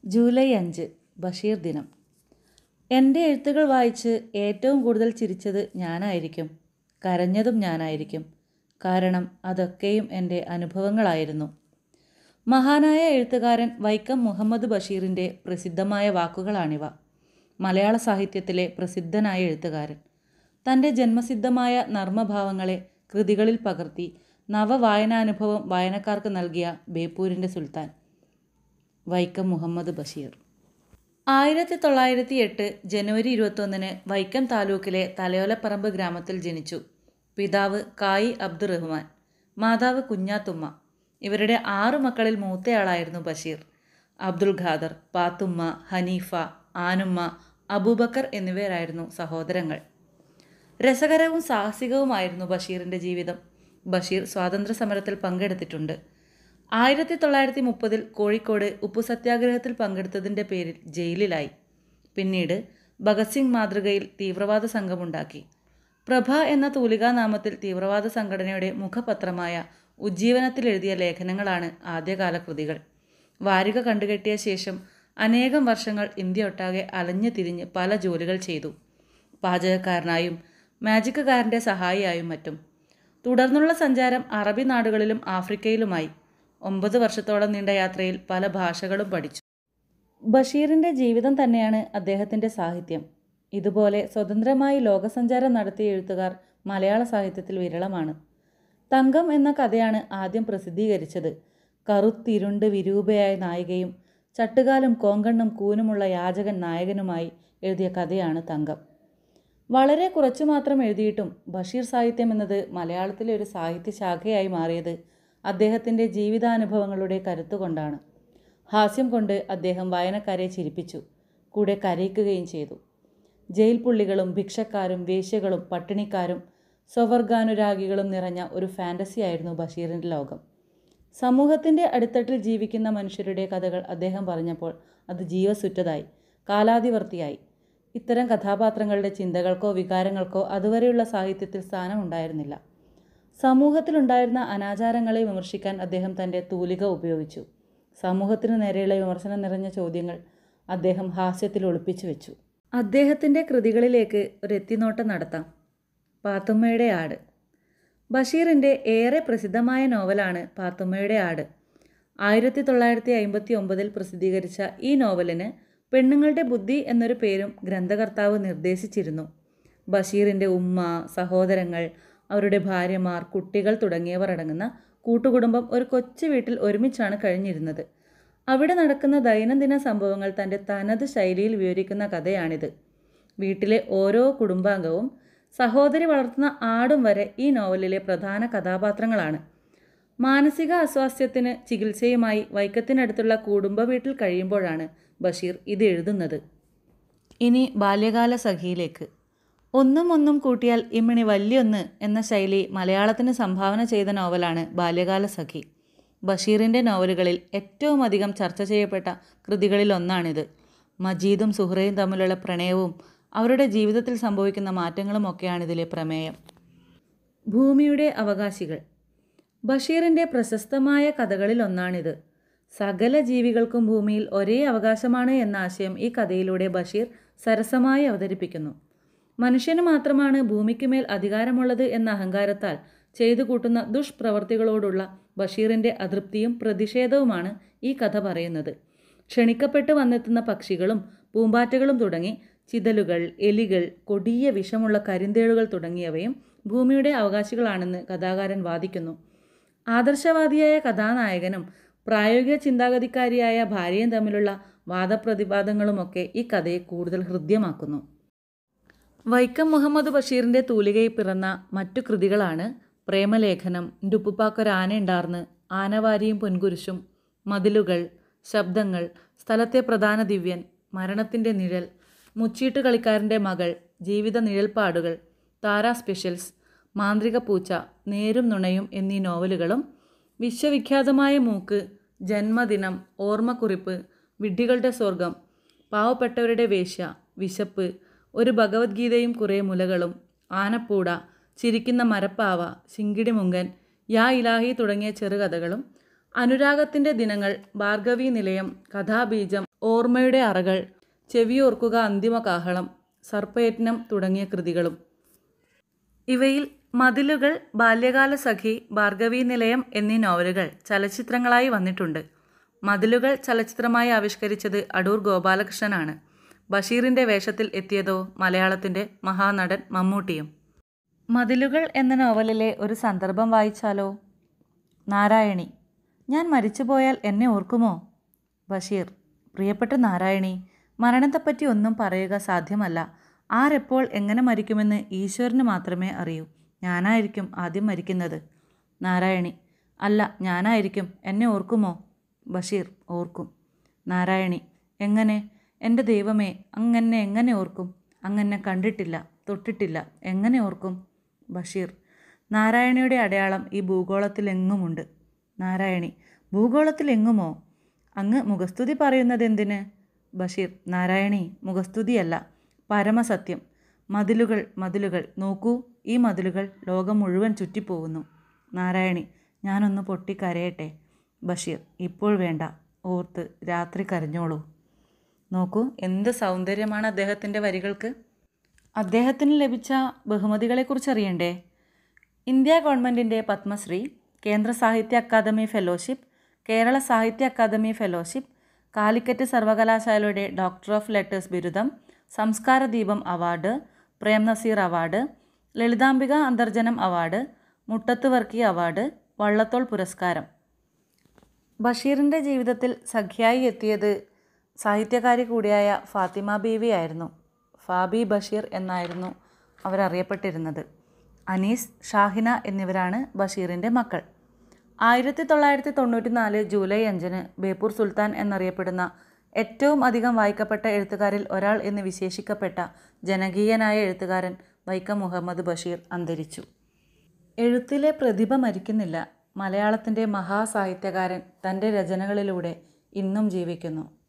July അഞ്ച് ബഷീർ ദിനം എൻ്റെ എഴുത്തുകൾ വായിച്ച് ഏറ്റവും കൂടുതൽ ചിരിച്ചത് ഞാനായിരിക്കും കരഞ്ഞതും ഞാനായിരിക്കും കാരണം അതൊക്കെയും എൻ്റെ അനുഭവങ്ങളായിരുന്നു മഹാനായ എഴുത്തുകാരൻ വൈക്കം മുഹമ്മദ് ബഷീറിൻ്റെ പ്രസിദ്ധമായ വാക്കുകളാണിവ മലയാള സാഹിത്യത്തിലെ പ്രസിദ്ധനായ എഴുത്തുകാരൻ തൻ്റെ ജന്മസിദ്ധമായ നർമ്മഭാവങ്ങളെ കൃതികളിൽ പകർത്തി നവവായനാനുഭവം വായനക്കാർക്ക് നൽകിയ ബേപ്പൂരിൻ്റെ സുൽത്താൻ വൈക്കം മുഹമ്മദ് ബഷീർ ആയിരത്തി തൊള്ളായിരത്തി എട്ട് ജനുവരി ഇരുപത്തൊന്നിന് വൈക്കം താലൂക്കിലെ തലയോലപ്പറമ്പ് ഗ്രാമത്തിൽ ജനിച്ചു പിതാവ് കായി അബ്ദുറഹ്മാൻ മാതാവ് കുഞ്ഞാത്തുമ്മ ഇവരുടെ ആറു മക്കളിൽ മൂത്തയാളായിരുന്നു ബഷീർ അബ്ദുൽ ഖാദർ പാത്തുമ്മ ഹനീഫ ആനുമ്മ അബൂബക്കർ എന്നിവരായിരുന്നു സഹോദരങ്ങൾ രസകരവും സാഹസികവുമായിരുന്നു ബഷീറിൻ്റെ ജീവിതം ബഷീർ സ്വാതന്ത്ര്യ സമരത്തിൽ പങ്കെടുത്തിട്ടുണ്ട് ആയിരത്തി തൊള്ളായിരത്തി മുപ്പതിൽ കോഴിക്കോട് ഉപ്പു സത്യാഗ്രഹത്തിൽ പങ്കെടുത്തതിൻ്റെ പേരിൽ ജയിലിലായി പിന്നീട് ഭഗത് സിംഗ് മാതൃകയിൽ തീവ്രവാദ സംഘമുണ്ടാക്കി പ്രഭ എന്ന തൂലികാനാമത്തിൽ തീവ്രവാദ സംഘടനയുടെ മുഖപത്രമായ ഉജ്ജീവനത്തിൽ എഴുതിയ ലേഖനങ്ങളാണ് ആദ്യകാല കൃതികൾ വാരിക കണ്ടുകെട്ടിയ ശേഷം അനേകം വർഷങ്ങൾ ഇന്ത്യ ഒട്ടാകെ അലഞ്ഞു തിരിഞ്ഞ് പല ജോലികൾ ചെയ്തു പാചകക്കാരനായും മാജിക്കുകാരൻ്റെ സഹായിയായും മറ്റും തുടർന്നുള്ള സഞ്ചാരം അറബി നാടുകളിലും ആഫ്രിക്കയിലുമായി ഒമ്പത് വർഷത്തോളം നീണ്ട യാത്രയിൽ പല ഭാഷകളും പഠിച്ചു ബഷീറിൻ്റെ ജീവിതം തന്നെയാണ് അദ്ദേഹത്തിൻ്റെ സാഹിത്യം ഇതുപോലെ സ്വതന്ത്രമായി ലോകസഞ്ചാരം നടത്തിയ എഴുത്തുകാർ മലയാള സാഹിത്യത്തിൽ വിരളമാണ് തങ്കം എന്ന കഥയാണ് ആദ്യം പ്രസിദ്ധീകരിച്ചത് കറുത്തിരുണ്ട് വിരൂപയായ നായികയും ചട്ടുകാലും കോങ്കണ്ണും കൂനുമുള്ള യാചകൻ നായകനുമായി എഴുതിയ കഥയാണ് തങ്കം വളരെ കുറച്ചു മാത്രം എഴുതിയിട്ടും ബഷീർ സാഹിത്യം എന്നത് മലയാളത്തിലെ ഒരു സാഹിത്യ ശാഖയായി മാറിയത് അദ്ദേഹത്തിൻ്റെ ജീവിതാനുഭവങ്ങളുടെ കരുത്തുകൊണ്ടാണ് ഹാസ്യം കൊണ്ട് അദ്ദേഹം വായനക്കാരെ ചിരിപ്പിച്ചു കൂടെ കരയിക്കുകയും ചെയ്തു ജയിൽ പുള്ളികളും ഭിക്ഷക്കാരും വേശ്യകളും പട്ടിണിക്കാരും സ്വവർഗാനുരാഗികളും നിറഞ്ഞ ഒരു ഫാൻറ്റസിയായിരുന്നു ബഷീറിൻ്റെ ലോകം സമൂഹത്തിൻ്റെ അടിത്തട്ടിൽ ജീവിക്കുന്ന മനുഷ്യരുടെ കഥകൾ അദ്ദേഹം പറഞ്ഞപ്പോൾ അത് ജീവസുറ്റതായി കാലാതിവർത്തിയായി ഇത്തരം കഥാപാത്രങ്ങളുടെ ചിന്തകൾക്കോ വികാരങ്ങൾക്കോ അതുവരെയുള്ള സാഹിത്യത്തിൽ സ്ഥാനമുണ്ടായിരുന്നില്ല സമൂഹത്തിലുണ്ടായിരുന്ന അനാചാരങ്ങളെ വിമർശിക്കാൻ അദ്ദേഹം തൻ്റെ തൂലിക ഉപയോഗിച്ചു സമൂഹത്തിനു നേരെയുള്ള വിമർശനം നിറഞ്ഞ ചോദ്യങ്ങൾ അദ്ദേഹം ഹാസ്യത്തിൽ ഒളിപ്പിച്ചു വെച്ചു അദ്ദേഹത്തിൻ്റെ കൃതികളിലേക്ക് ഒരു എത്തിനോട്ടം നടത്താം പാത്തുമ്മയുടെ ആട് ബഷീറിൻ്റെ ഏറെ പ്രസിദ്ധമായ നോവലാണ് പാത്തുമ്മയുടെ ആട് ആയിരത്തി തൊള്ളായിരത്തി അമ്പത്തി ഒമ്പതിൽ പ്രസിദ്ധീകരിച്ച ഈ നോവലിന് പെണ്ണുങ്ങളുടെ ബുദ്ധി എന്നൊരു പേരും ഗ്രന്ഥകർത്താവ് നിർദ്ദേശിച്ചിരുന്നു ബഷീറിൻ്റെ ഉമ്മ സഹോദരങ്ങൾ അവരുടെ ഭാര്യമാർ കുട്ടികൾ തുടങ്ങിയവർ അടങ്ങുന്ന കൂട്ടുകുടുംബം ഒരു കൊച്ചു വീട്ടിൽ ഒരുമിച്ചാണ് കഴിഞ്ഞിരുന്നത് അവിടെ നടക്കുന്ന ദൈനംദിന സംഭവങ്ങൾ തൻ്റെ തനത് ശൈലിയിൽ വിവരിക്കുന്ന കഥയാണിത് വീട്ടിലെ ഓരോ കുടുംബാംഗവും സഹോദരി വളർത്തുന്ന ആടും വരെ ഈ നോവലിലെ പ്രധാന കഥാപാത്രങ്ങളാണ് മാനസിക അസ്വാസ്ഥ്യത്തിന് ചികിത്സയുമായി വൈക്കത്തിനടുത്തുള്ള കുടുംബ വീട്ടിൽ കഴിയുമ്പോഴാണ് ബഷീർ ഇത് എഴുതുന്നത് ഇനി ബാല്യകാല സഖിയിലേക്ക് ഒന്നും ഒന്നും കൂട്ടിയാൽ ഇമ്മിണി വല്യൊന്ന് എന്ന ശൈലി മലയാളത്തിന് സംഭാവന ചെയ്ത നോവലാണ് ബാല്യകാല സഖി ബഷീറിൻ്റെ നോവലുകളിൽ ഏറ്റവും അധികം ചർച്ച ചെയ്യപ്പെട്ട കൃതികളിൽ ഒന്നാണിത് മജീദും സുഹ്റയും തമ്മിലുള്ള പ്രണയവും അവരുടെ ജീവിതത്തിൽ സംഭവിക്കുന്ന മാറ്റങ്ങളും ഒക്കെയാണ് ഇതിലെ പ്രമേയം ഭൂമിയുടെ അവകാശികൾ ബഷീറിൻ്റെ പ്രശസ്തമായ കഥകളിൽ ഒന്നാണിത് സകല ജീവികൾക്കും ഭൂമിയിൽ ഒരേ അവകാശമാണ് എന്ന ആശയം ഈ കഥയിലൂടെ ബഷീർ സരസമായി അവതരിപ്പിക്കുന്നു മനുഷ്യന് മാത്രമാണ് ഭൂമിക്ക് മേൽ അധികാരമുള്ളത് എന്ന അഹങ്കാരത്താൽ ചെയ്തു കൂട്ടുന്ന ദുഷ്പ്രവർത്തികളോടുള്ള ബഷീറിൻ്റെ അതൃപ്തിയും പ്രതിഷേധവുമാണ് ഈ കഥ പറയുന്നത് ക്ഷണിക്കപ്പെട്ട് വന്നെത്തുന്ന പക്ഷികളും പൂമ്പാറ്റകളും തുടങ്ങി ചിതലുകൾ എലികൾ കൊടിയ വിഷമുള്ള കരിന്തേളുകൾ തുടങ്ങിയവയും ഭൂമിയുടെ അവകാശികളാണെന്ന് കഥാകാരൻ വാദിക്കുന്നു ആദർശവാദിയായ കഥാനായകനും പ്രായോഗിക ചിന്താഗതിക്കാരിയായ ഭാര്യയും തമ്മിലുള്ള വാദപ്രതിവാദങ്ങളുമൊക്കെ ഈ കഥയെ കൂടുതൽ ഹൃദ്യമാക്കുന്നു വൈക്കം മുഹമ്മദ് ബഷീറിൻ്റെ തൂലികയിൽ പിറന്ന മറ്റു കൃതികളാണ് പ്രേമലേഖനം ഡുപ്പുപ്പാക്കൊരാനയുണ്ടാർന്ന് ആനവാരിയും പൊൻകുരിശും മതിലുകൾ ശബ്ദങ്ങൾ സ്ഥലത്തെ പ്രധാന ദിവ്യൻ മരണത്തിൻ്റെ നിഴൽ മുച്ചീട്ട് കളിക്കാരൻ്റെ മകൾ ജീവിത നിഴൽപ്പാടുകൾ താര സ്പെഷ്യൽസ് മാന്ത്രിക പൂച്ച നേരും നുണയും എന്നീ നോവലുകളും വിശ്വവിഖ്യാതമായ മൂക്ക് ജന്മദിനം ഓർമ്മക്കുറിപ്പ് വിഡ്ഢികളുടെ സ്വർഗം പാവപ്പെട്ടവരുടെ വേശ്യ വിശപ്പ് ഒരു ഭഗവത്ഗീതയും കുറേ മുലകളും ആനപ്പൂട ചിരിക്കുന്ന മരപ്പാവ ശിങ്കിടി മുങ്കൻ യാ ഇലാഹി തുടങ്ങിയ ചെറുകഥകളും അനുരാഗത്തിൻ്റെ ദിനങ്ങൾ ഭാർഗവി നിലയം കഥാബീജം ഓർമ്മയുടെ അറകൾ ചെവിയോർക്കുക അന്തിമ കാഹളം സർപ്പയജ്ഞം തുടങ്ങിയ കൃതികളും ഇവയിൽ മതിലുകൾ ബാല്യകാല സഖി ഭാർഗവീ നിലയം എന്നീ നോവലുകൾ ചലച്ചിത്രങ്ങളായി വന്നിട്ടുണ്ട് മതിലുകൾ ചലച്ചിത്രമായി ആവിഷ്കരിച്ചത് അടൂർ ഗോപാലകൃഷ്ണനാണ് ബഷീറിൻ്റെ വേഷത്തിൽ എത്തിയതോ മലയാളത്തിൻ്റെ മഹാനടൻ മമ്മൂട്ടിയും മതിലുകൾ എന്ന നോവലിലെ ഒരു സന്ദർഭം വായിച്ചാലോ നാരായണി ഞാൻ മരിച്ചുപോയാൽ എന്നെ ഓർക്കുമോ ബഷീർ പ്രിയപ്പെട്ട നാരായണി മരണത്തെപ്പറ്റി ഒന്നും പറയുക സാധ്യമല്ല ആരെപ്പോൾ എങ്ങനെ മരിക്കുമെന്ന് ഈശ്വരന് മാത്രമേ അറിയൂ ഞാനായിരിക്കും ആദ്യം മരിക്കുന്നത് നാരായണി അല്ല ഞാനായിരിക്കും എന്നെ ഓർക്കുമോ ബഷീർ ഓർക്കും നാരായണി എങ്ങനെ എൻ്റെ ദൈവമേ അങ്ങനെ എങ്ങനെ ഓർക്കും അങ്ങനെ കണ്ടിട്ടില്ല തൊട്ടിട്ടില്ല എങ്ങനെ ഓർക്കും ബഷീർ നാരായണിയുടെ അടയാളം ഈ ഭൂഗോളത്തിലെങ്ങുമുണ്ട് നാരായണി ഭൂഗോളത്തിലെങ്ങുമോ അങ്ങ് മുഖസ്തുതി പറയുന്നത് എന്തിന് ബഷീർ നാരായണി മുഖസ്തുതിയല്ല പരമസത്യം മതിലുകൾ മതിലുകൾ നോക്കൂ ഈ മതിലുകൾ ലോകം മുഴുവൻ ചുറ്റിപ്പോകുന്നു നാരായണി ഞാനൊന്ന് പൊട്ടിക്കരയട്ടെ ബഷീർ ഇപ്പോൾ വേണ്ട ഓർത്ത് രാത്രി കരഞ്ഞോളൂ നോക്കൂ എന്ത് സൗന്ദര്യമാണ് അദ്ദേഹത്തിൻ്റെ വരികൾക്ക് അദ്ദേഹത്തിന് ലഭിച്ച ബഹുമതികളെക്കുറിച്ച് അറിയണ്ടേ ഇന്ത്യ ഗവൺമെൻറ്റിൻ്റെ പത്മശ്രീ കേന്ദ്ര സാഹിത്യ അക്കാദമി ഫെലോഷിപ്പ് കേരള സാഹിത്യ അക്കാദമി ഫെലോഷിപ്പ് കാലിക്കറ്റ് സർവകലാശാലയുടെ ഡോക്ടർ ഓഫ് ലെറ്റേഴ്സ് ബിരുദം Samskara Deepam award Prem Nazir award Lalithambika Antharjanam award Muttathu Varkey award Vallathol പുരസ്കാരം ബഷീറിൻ്റെ ജീവിതത്തിൽ സഖ്യായി എത്തിയത് സാഹിത്യകാരി കൂടിയായ ഫാത്തിമ ബീവി ആയിരുന്നു ഫാബി ബഷീർ എന്നായിരുന്നു അവരറിയപ്പെട്ടിരുന്നത് അനീസ് ഷാഹിന എന്നിവരാണ് ബഷീറിൻ്റെ മക്കൾ ആയിരത്തി തൊള്ളായിരത്തി തൊണ്ണൂറ്റി നാല് ജൂലൈ അഞ്ചിന് ബേപ്പൂർ സുൽത്താൻ എന്നറിയപ്പെടുന്ന ഏറ്റവും അധികം വായിക്കപ്പെട്ട എഴുത്തുകാരിൽ ഒരാൾ എന്ന് വിശേഷിക്കപ്പെട്ട ജനകീയനായ എഴുത്തുകാരൻ വൈക്കം മുഹമ്മദ് ബഷീർ അന്തരിച്ചു എഴുത്തിലെ പ്രതിഭ മരിക്കുന്നില്ല മലയാളത്തിൻ്റെ മഹാസാഹിത്യകാരൻ തൻ്റെ രചനകളിലൂടെ ഇന്നും ജീവിക്കുന്നു